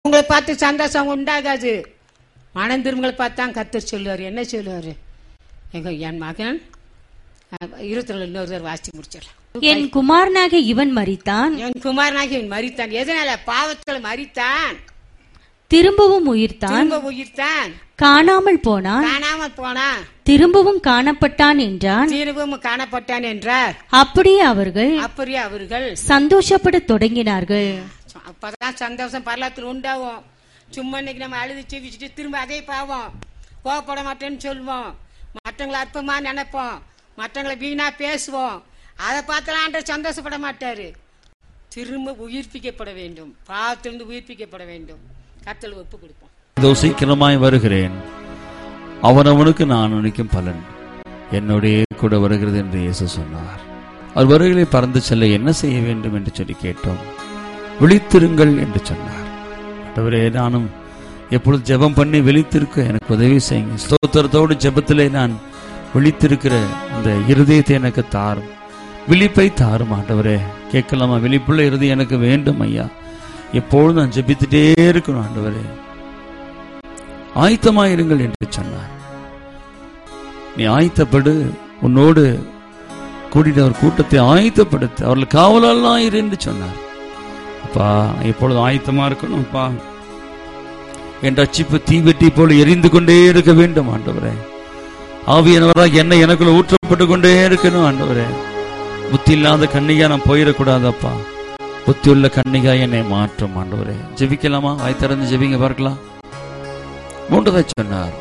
உங்களை பார்த்து சந்தோஷம் உண்டாகாது மனம் திரும்பங்களை பார்த்தா கத்தர் சொல்லுவார் என்ன சொல்லுவார் எங்க என் மகன் அஹ், இருபத்தி ரெண்டு இன்னொரு தடவை வாசிச்சு முடிச்சிடலாம் என் குமாரனாக இவன் மரித்தான் என் குமாரனாகி இவன் மரித்தான் எதனால பாவத்தில் மரித்தான் திரும்பவும் உயிர்த்தான் திரும்ப உயிர்த்தான் காணாமல் போனான் காணாமல் போனான் திரும்பவும் காணப்பட்டான் என்றான் திரும்பவும் காணப்பட்டான் என்றார் அப்படியே அவர்கள் அப்படியே அவர்கள் சந்தோஷப்படத் தொடங்கினார்கள் அப்பதான் சந்தோஷம் பரலத்தில் உண்டாகும் சும்மா இன்னைக்கு நம்ம அழுது செவிச்சுட்டு திரும்ப அதே பாவம் கோவப்பட மாட்டேன்னு சொல்லுவோம் மற்றவங்களை அற்பமா நினைப்போம் மற்றவங்களை வீணா பேசுவோம் அதை பார்த்தலாம் ஆண்டவர் சந்தோஷப்பட மாட்டாரு திரும்ப உயிர்ப்பிக்கப்பட வேண்டும் பாவத்திலிருந்து உயிர்ப்பிக்கப்பட வேண்டும் கத்தல் ஒப்பு கொடுப்போம் இதோ சீக்கிரமாய் வருகிறேன் அவனவனுக்கு நான் அளிக்கும் பலன் என்னுடைய கூட வருகிறது என்று இயேசு சொன்னார் அவர் வருகளை பறந்து செல்ல என்ன செய்ய வேண்டும் என்று சொல்லி கேட்டோம் விழித்திருங்கள் என்று சொன்னார் ஆண்டவரே நானும் எப்பொழுது ஜெபம் பண்ணி விழித்திருக்க எனக்கு உதவி செய்யுங்க ஸ்தோத்திரத்தோடு ஜெபத்திலே நான் விழித்திருக்கிற அந்த இருதயத்தை எனக்கு தாரும் விழிப்பை தாரும் ஆண்டவரே கேட்கலாமா விழிப்புள்ள இருதயம் எனக்கு வேண்டும் ஐயா எப்பொழுதும் நான் ஜெபித்துட்டே இருக்கணும் ஆண்டவரே ஆயத்தமாயிருங்கள் என்று சொன்னார் நீ ஆயத்தப்படு உன்னோடு கூட்டிட்டு அவர் கூட்டத்தை ஆயத்தப்படுத்து அவர்கள் காவலெல்லாம் இரு என்று சொன்னார் அப்பா எப்பொழுதும் ஆயத்தமா இருக்கணும் அப்பா என் ரட்சிப்பு தீவெட்டி போல எரிந்து கொண்டே இருக்க வேண்டும் ஆண்டவரே ஆவியானவராக என்ன எனக்குள்ள ஊற்றப்பட்டு கொண்டே இருக்கணும் ஆண்டவரே புத்தி இல்லாத கன்னிகா நான் போயிடக்கூடாதப்பா புத்தி உள்ள கன்னிகா என்னை மாற்றும் ஆண்டவரே ஜெபிக்கலாமா வாய் திறந்து ஜெபிங்க பார்க்கலாம் மூன்றதை சொன்னார்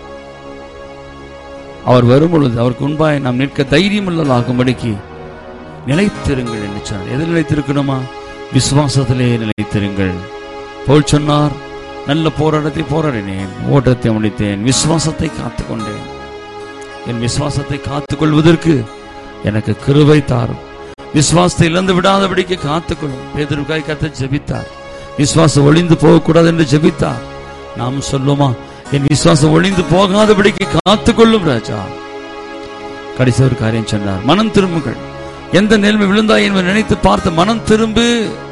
அவர் வரும் பொழுது அவருக்கு முன்பாய் நாம் நிற்க தைரியம் உள்ளதாகும்படிக்கு நிலைத்திருங்கள் என்று சொன்னார் எதில் நிலைத்திருக்கணுமா விசுவாசத்திலே நிலைத்திருங்கள் போல் சொன்னார் நல்ல போராட்டத்தை போராடினேன் ஓட்டத்தை முடித்தேன் விசுவாசத்தை காத்துக்கொண்டேன் என் விசுவாசத்தை காத்துக்கொள்வதற்கு எனக்கு கிருபை தாரும் விசுவாசத்தை இழந்து விடாதபடிக்கு காத்துக்கொள்ளும் பேதருக்காய் கத்த ஜெபித்தார் விசுவாசம் ஒளிந்து போகக்கூடாது என்று ஜெபித்தார் நாம் சொல்லுமா என் விசுவாசம் ஒளிந்து போகாதபடிக்கு காத்துக்கொள்ளும் ராஜா கடைசி ஒரு காரியம் சொன்னார் மனம் திரும்புங்கள் எந்த நிலைமை விழுந்தாய் என்பதை நினைத்து பார்த்து மனம் திரும்பு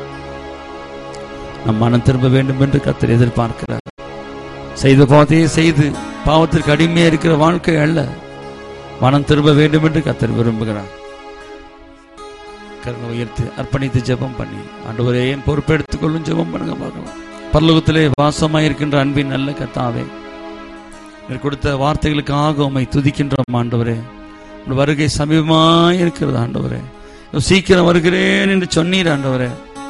நம் மனம் திரும்ப வேண்டும் என்று கத்தர் எதிர்பார்க்கிறார் செய்த பாவத்தையே செய்து பாவத்திற்கு அடிமையா இருக்கிற வாழ்க்கை அல்ல மனம் திரும்ப வேண்டும் என்று கத்தர் விரும்புகிறார் கருணை உயர்த்தி அர்ப்பணித்து ஜெபம் பண்ணி ஆண்டவரே என் பொறுப்பெடுத்துக் கொள்ளும் ஜெபம் பண்ணுங்க பார்க்கலாம் பரலோகத்திலே வாசமாயிருக்கின்ற அன்பின் நல்ல கத்தாவே நீர் கொடுத்த வார்த்தைகளுக்காக உம்மை துதிக்கின்றோம் ஆண்டவரே உன் வருகை சமீபமாய் இருக்கிறது ஆண்டவரே இதோ சீக்கிரம் வருகிறேன் என்று சொன்னீர் ஆண்டவரே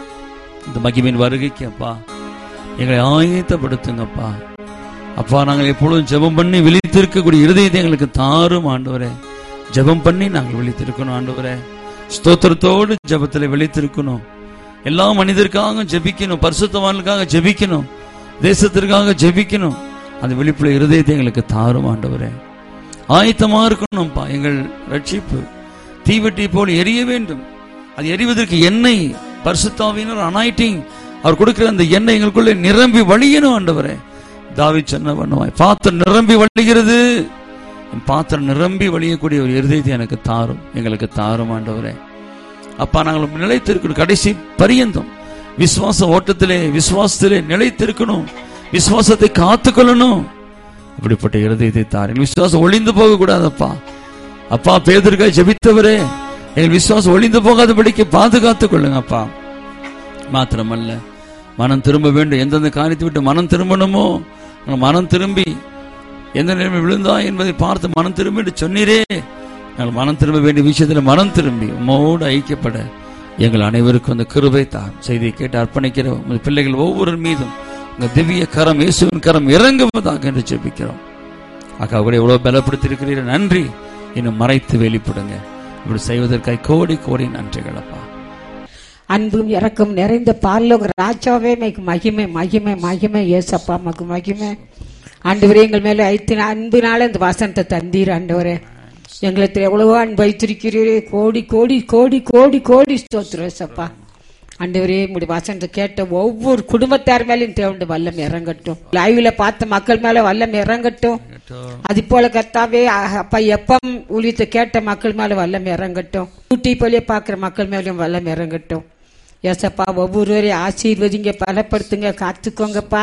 இந்த மகிமின் வருகைக்கு அப்பா எங்களை ஆயத்தப்படுத்துங்கப்பா அப்பா நாங்கள் எப்பொழுதும் ஜெபம் பண்ணி விழித்திருக்கக்கூடிய இருதயத்தை எங்களுக்கு தாரும் ஆண்டவரே ஜெபம் பண்ணி நாங்கள் விழித்திருக்கணும் ஆண்டவரே ஸ்தோத்திரத்தோடு ஜெபத்தில் விழித்திருக்கணும் எல்லா மனிதருக்காக ஜெபிக்கணும் பரிசுத்தவான்களுக்காக ஜெபிக்கணும் தேசத்திற்காக ஜெபிக்கணும் அந்த விழிப்புல இருதயத்தை எங்களுக்கு தாரும் ஆண்டவரே ஆயத்தமா இருக்கணும்ப்பா எங்கள் ரட்சிப்பு தீவெட்டி போல் எரிய வேண்டும் அது எரிவதற்கு எண்ணெய் பரிசுத்தாவினர் அனாயிட்டிங் அவர் கொடுக்கிற அந்த எண்ணெய் எங்களுக்குள்ளே நிரம்பி வழியணும் ஆண்டவரே தாவி சொன்ன பண்ணுவாய் பாத்திரம் நிரம்பி வழிகிறது என் பாத்திரம் நிரம்பி வழியக்கூடிய ஒரு இருதயத்தை எனக்கு தாரும் எங்களுக்கு தாரும் ஆண்டவரே அப்பா நாங்கள் நிலைத்திருக்கணும் கடைசி பரியந்தம் விசுவாச ஓட்டத்திலே விசுவாசத்திலே நிலைத்திருக்கணும் விசுவாசத்தை காத்துக்கொள்ளணும் அப்படிப்பட்ட இருதயத்தை தாருங்கள் விசுவாசம் ஒளிந்து போக கூடாதப்பா அப்பா பேதற்காய் ஜெபித்தவரே எங்கள் விசுவாசம் ஒளிந்து போகாதபடிக்கு பாதுகாத்துக் கொள்ளுங்க அப்பா மாத்திரமல்ல மனம் திரும்ப வேண்டும் எந்தெந்த காரியத்தை விட்டு மனம் திரும்பணுமோ நாங்கள் மனம் திரும்பி எந்த நிலைமை விழுந்தா என்பதை பார்த்து மனம் திரும்பி என்று சொன்னீரே நாங்கள் மனம் திரும்ப வேண்டிய விஷயத்தில் மனம் திரும்பி உம்மோடு ஐக்கியப்பட எங்கள் அனைவருக்கும் அந்த கிருபை தான் செய்தியை கேட்டு அர்ப்பணிக்கிற உமது பிள்ளைகள் ஒவ்வொரு மீதும் உங்க திவ்ய கரம் இயேசுவின் கரம் இறங்குவதாக என்று ஜெபிக்கிறோம் அக்கா கூட எவ்வளவு பலப்படுத்தியிருக்கிறீர்கள் நன்றி இன்னும் மறைத்து வெளிப்படுங்க இப்படி செய்வதற்காக கோடி கோடி நன்றிகள் அப்பா அன்பும் இறக்கம் நிறைந்த பார்லோக ராஜாவே மைக்கு மகிமை மகிமை மகிமை ஏசப்பா மக்கு மகிமை ஆண்டவரே எங்கள் மேல ஐத்தின அன்புனால இந்த வசனத்தை தந்தீர் ஆண்டவரே எங்களுக்கு எவ்வளவோ அன்பு வைத்திருக்கிறீரே கோடி கோடி கோடி கோடி கோடி ஸ்தோத்திரம் ஏசப்பா ஆண்டவரே உங்களுடைய வசனத்தை கேட்ட ஒவ்வொரு குடும்பத்தார் மேலும் தேவண்ட வல்லம் இறங்கட்டும் லைவ்ல பார்த்த மக்கள் மேல வல்லம் இறங்கட்டும் அது போல கர்த்தாவே அஹ், அப்பா எப்பம் ஊழியத்தை கேட்ட மக்கள் மேல வல்லம் இறங்கட்டும் ஊட்டி போலியே பாக்குற மக்கள் மேலும் வல்லம் இறங்கட்டும் ஏசப்பா ஒவ்வொருவரையும் ஆசீர்வதிங்க பலப்படுத்துங்க காத்துக்கோங்கப்பா